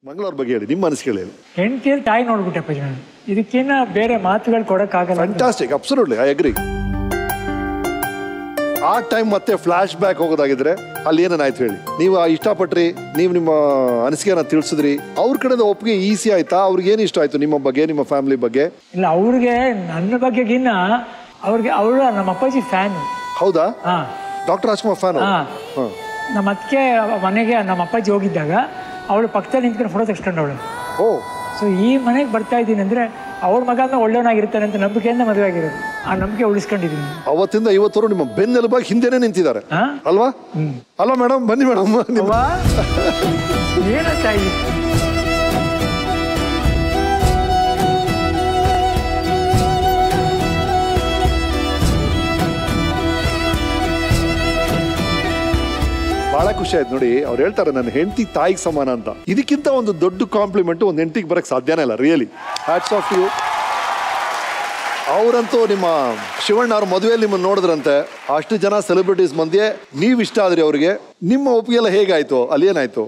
ಮಂಗಳವ್ರ ಬಗ್ಗೆ ಹೇಳಿ ನಿಮ್ಮ ಅನಿಸಿಕೆ ಹೇಳಿ ಹೆಂಡತಿಯಲ್ಲಿ ತಾಯಿ ನೋಡ್ಬಿಟ್ಟೆ ಅಪ್ಪಾಜಿ ನಾನು ಇದಕ್ಕಿನ್ನ ಬೇರೆ ಮಾತುಗಳು ಕೊಡಕ್ಕಾಗಲ್ಲ ಅಂತ. ಫ್ಯಾಂಟಾಸ್ಟಿಕ್ ಅಬ್ಸಲ್ಯೂಟ್ಲಿ ಐ ಅಗ್ರಿ ಆ ಟೈಮ್ ಮತ್ತೆ ಫ್ಲಾಶ್ ಬ್ಯಾಕ್ ಹೋಗೋದಾಗಿದ್ರೆ ಅಲ್ಲಿ ಏನೇನಾಯ್ತು ಹೇಳಿ ನೀವು ಆ ಇಷ್ಟಪಟ್ರಿ ನೀವು ನಿಮ್ಮ ಅನಿಸಿಕೆನ ತಿಳಿಸಿದ್ರಿ ಅವ್ರ ಕಡೆಯಿಂದ ಒಪ್ಪಿಗೆ ಈಸಿ ಆಯ್ತಾ ಅವ್ರಿಗೆ ಏನು ಇಷ್ಟ ಆಯ್ತು ನಿಮ್ಮ ಬಗ್ಗೆ ನಿಮ್ಮ ಫ್ಯಾಮಿಲಿ ಬಗ್ಗೆ ಇಲ್ಲ ಅವ್ರಿಗೆ ನನ್ನ ಬಗ್ಗೆಗಿನ್ನ ಅವ್ರಿಗೆ ಅವಳು ನಮ್ಮ ಅಪ್ಪಾಜಿ ಫ್ಯಾನ್ ಹೌದಾ ಹಾ ಡಾಕ್ಟರ್ ರಾಜ್ಕುಮಾರ್ ಫ್ಯಾನ್ ಹಾ ನಮ್ಮ ಅದಕ್ಕೆ ಮನೆಗೆ ನಮ್ಮ ಅಪ್ಪಾಜಿ ಹೋಗಿದ್ದಾಗ ಅವಳು ಪಕ್ಕದಲ್ಲಿ ನಿಂತ್ಕೊಂಡು ಫೋಟೋ ತೆಗೆಸ್ಕೊಂಡವಳು ಓ ಸೊ ಈ ಮನೆಗೆ ಬರ್ತಾ ಇದ್ದೀನಿ ಅಂದ್ರೆ ಅವ್ರ ಮಗನ ಒಳ್ಳೆಯವನಾಗಿರ್ತಾನೆ ಅಂತ ನಂಬಿಕೆಯಿಂದ ಮದುವೆ ಆಗಿರೋದು ಆ ನಂಬಿಕೆ ಉಳಿಸ್ಕೊಂಡಿದ್ದೀನಿ ಅವತ್ತಿಂದ ಇವತ್ತವರು ನಿಮ್ಮ ಬೆನ್ನೆಲುಬಾಗಿ ಹಿಂದೆನೆ ನಿಂತಿದ್ದಾರೆ ಹಾ ಅಲ್ವಾ ಅಲ್ವಾ ಮೇಡಮ್ ಬನ್ನಿ ಮೇಡಮ್ ನಿಮ್ಮ ಅವ್ವ, ಏನಂತ ಇದೆ ಬಹಳ ಖುಷಿ ಆಯ್ತು ನೋಡಿ ಅವ್ರು ಹೇಳ್ತಾರೆ ನನ್ನ ಹೆಂಡತಿ ತಾಯಿಗೆ ಸಮಾನ ಅಂತ ಇದಕ್ಕಿಂತ ಒಂದು ದೊಡ್ಡ ಕಾಂಪ್ಲಿಮೆಂಟ್ ಒಂದು ಹೆಂಡತಿಗೆ ಬರಕ್ ಸಾಧ್ಯನೇ ಇಲ್ಲ ರಿಯಲಿ ಹ್ಯಾಟ್ಸ್ ಆಫ್ ಯು ಅವರಂತೂ ನಿಮ್ಮ ಶಿವಣ್ಣ ಅವ್ರ ಮದುವೆಯಲ್ಲಿ ನಿಮ್ಮನ್ನು ನೋಡಿದ್ರಂತೆ ಅಷ್ಟು ಜನ ಸೆಲೆಬ್ರಿಟೀಸ್ ಮಧ್ಯೆ ನೀವು ಇಷ್ಟ ಆದ್ರಿ ಅವ್ರಿಗೆ ನಿಮ್ಮ ಒಪ್ಪಿಗೆ ಎಲ್ಲ ಹೇಗಾಯ್ತು ಅಲ್ಲಿ ಏನಾಯ್ತು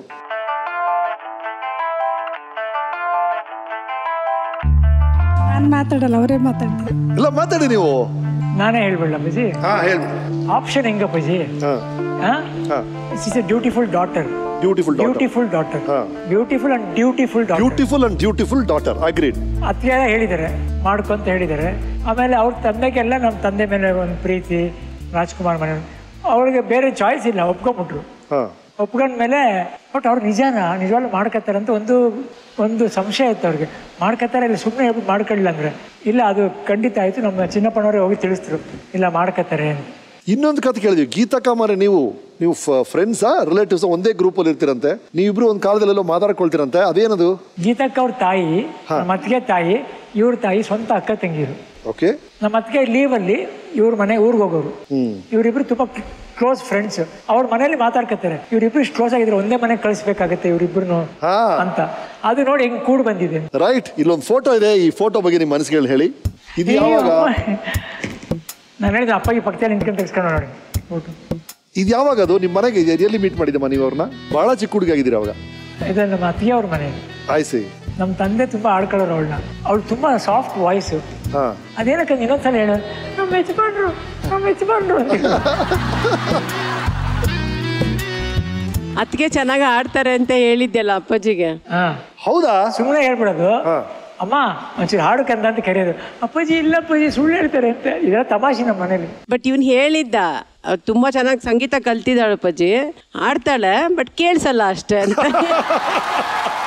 ನಾನು ಮಾತಾಡಲ್ಲ ಅವರೇ ಮಾತಾಡ್ತಾರೆ ಇಲ್ಲ ಮಾತಾಡಿ ನೀವು ನಾನೇ ಹೇಳ್ಬಿಡ್ಲ ಅಪ್ಪಾಜಿ ಹಾ ಹೇಳಿ ಆಪ್ಷನ್ ಹೆಂಗ ಅಪ್ಪಾಜಿ ಹಾ ಹಾ is a beautiful daughter beautiful daughter beautiful daughter ಹಾ. Beautiful and beautiful daughter beautiful and beautiful daughter agreed ಅತ್ತಿಗೆ ಹೇಳಿದ್ದಾರೆ ಮಾಡ್ಕೊಂತ ಹೇಳಿದ್ದಾರೆ ಆಮೇಲೆ ಅವ್ರ ತಂದೆಗೆಲ್ಲ ನಮ್ಮ ತಂದೆ ಮೇಲೆ ಒಂದು ಪ್ರೀತಿ ರಾಜ್ಕುಮಾರ್ ಮನೆ ಅವ್ರಿಗೆ ಬೇರೆ ಚಾಯ್ಸ್ ಇಲ್ಲ ಒಪ್ಕೊಂಬಿಟ್ರು ಹಾ ಒಪ್ಕೊಂಡ್ಮೇಲೆ ಬಟ್ ಅವ್ರು ನಿಜಾನ ನಿಜವಾಗ್ಲೂ ಮಾಡ್ಕೊತಾರೆ ಅಂತ ಒಂದು ಒಂದು ಸಂಶಯ ಇತ್ತು ಅವ್ರಿಗೆ ಮಾಡ್ಕೊತಾರೆ ಇಲ್ಲ ಸುಮ್ಮನೆ ಹೇಳ್ಬಿಟ್ಟು ಮಾಡ್ಕೊಳ್ಳಿಲ್ಲ ಅಂದ್ರೆ ಇಲ್ಲ ಅದು ಖಂಡಿತ ಆಯ್ತು ನಮ್ಮ ಚಿನ್ನಪ್ಪನವರೇ ಹೋಗಿ ತಿಳಿಸಿದ್ರು ಇಲ್ಲ ಮಾಡ್ಕೊತಾರೆ ಅಂತ ಇನ್ನೊಂದು ಕತೆ ಕೇಳಿದ್ವಿ ಗೀತಾ ಕಾಮಾರೆ ನೀವು ನೀವು ಫ್ರೆಂಡ್ಸಾ ರಿಲೇಟಿವ್ಸ್ ಒಂದೇ ಗ್ರೂಪ್ ಅಲ್ಲಿ ಇರ್ತೀರಂತೆ ನೀವಿಬ್ರು ಒಂದು ಕಾಲದಲ್ಲೆಲ್ಲೋ ಮಾತಾಡ್ಕೊಳ್ತೀರಂತೆ ಅದೇನದು ಗೀತಕ್ಕ ಅವ್ರ ತಾಯಿ ನಮ್ಮ ಅತ್ತಿಗೆ ತಾಯಿ ಇವ್ರ ತಾಯಿ ಸ್ವಂತ ಅಕ್ಕ ತಂಗಿರು ಓಕೆ ನಮ್ಮ ಅತ್ತಿಗೆ ಲೀವಲ್ಲಿ ಇವ್ರ ಮನೆ ಊರಿಗೆ ಹೋಗೋರು ಇವರಿಬ್ರು ತುಂಬಾ ಕ್ಲೋಸ್ ಫ್ರೆಂಡ್ಸ್ ಅವ್ರ ಮನೇಲಿ ಮಾತಾಡ್ಕೊತಾರೆ ಇವ್ರಿಬ್ರು ಇಷ್ಟು ಕ್ಲೋಸ್ ಆಗಿದ್ರೆ ಒಂದೇ ಮನೆಗೆ ಕಳಿಸ್ಬೇಕಾಗತ್ತೆ ಇವ್ರಿಬ್ರು ಹಾ. ಅಂತ ಅದು ನೋಡಿ ಹೆಂಗ್ ಕೂಡ್ ಬಂದಿದೆ ರೈಟ್ ಇಲ್ಲೊಂದು ಫೋಟೋ ಇದೆ ಈ ಫೋಟೋ ಬಗ್ಗೆ ನಿಮ್ಮ ಮನಸ್ಸುಗಳು ಹೇಳಿ ಇದು ಯಾವಾಗ ನಾನು ಹೇಳಿದ ಅಪ್ಪಗೆ ಪಕ್ಕದಲ್ಲಿ ನಿಂತ್ಕೊಂಡು ತೆಗೆಸ್ಕೊಂಡು ನೋಡಿ ಫೋಟೋ ಇದು ಯಾವಾಗ ಅದು ನಿಮ್ಮ ಮನೆಗೆ ಎಲ್ಲಿ ಮೀಟ್ ಮಾಡಿದ್ದಮ್ಮ ನೀವು ಅವ್ರನ್ನ ಬಹಳ ಚಿಕ್ಕ ಹುಡುಗ ಆಗಿದ್ದೀರಿ ಅವಾಗ ಇದು ನಮ್ಮ ಅತ್ತಿಗೆ ಅವ್ರ ಮನೆ ಆಯ್ಸಿ ನಮ್ಮ ತಂದೆ ತುಂಬಾ ಆಡ್ಕೊಳ್ಳೋರು ಅವಳನ್ನ ಅವಳು ತುಂಬಾ ಸಾಫ್ಟ್ ವಾಯ್ಸ್ ಹಾ ಅದೇನಕ್ಕೆ ಇನ್ನೊಂದ್ಸಲ ಹೇಳು ನಮ್ಮ ಯಜಮಾನ್ರು ನಮ್ಮ ಯಜಮಾನ್ರು ಅಂತ ಹೇಳು. ಅದಕ್ಕೆ ಚೆನ್ನಾಗಿ ಆಡ್ತಾರೆ ಅಂತ ಹೇಳಿದ್ದೆಲ್ಲ ಅಪ್ಪಾಜಿಗೆ ಹಾ ಹೌದಾ ಸುಮ್ಮನೆ ಹೇಳ್ಬಿಡೋದು ಅಮ್ಮ ಒಂಚೂರು ಹಾಡು ಕಂದ ಅಂತ ಕರೆಯೋದು ಅಪ್ಪಾಜಿ ಇಲ್ಲ ಅಪ್ಪಾಜಿ ಸುಳ್ಳು ಹೇಳ್ತಾರೆ ಅಂತ ಇದೆಲ್ಲ ತಮಾಷೆ ನಮ್ಮ ಮನೇಲಿ ಬಟ್ ಇವನು ಹೇಳಿದ್ದ ಅವ್ಳು ತುಂಬಾ ಚೆನ್ನಾಗಿ ಸಂಗೀತ ಕಲ್ತಿದ್ದಾಳೆ ಅಪ್ಪಾಜಿ ಆಡ್ತಾಳೆ ಬಟ್ ಕೇಳಿಸಲ್ಲ ಅಷ್ಟೇ ಅಂತ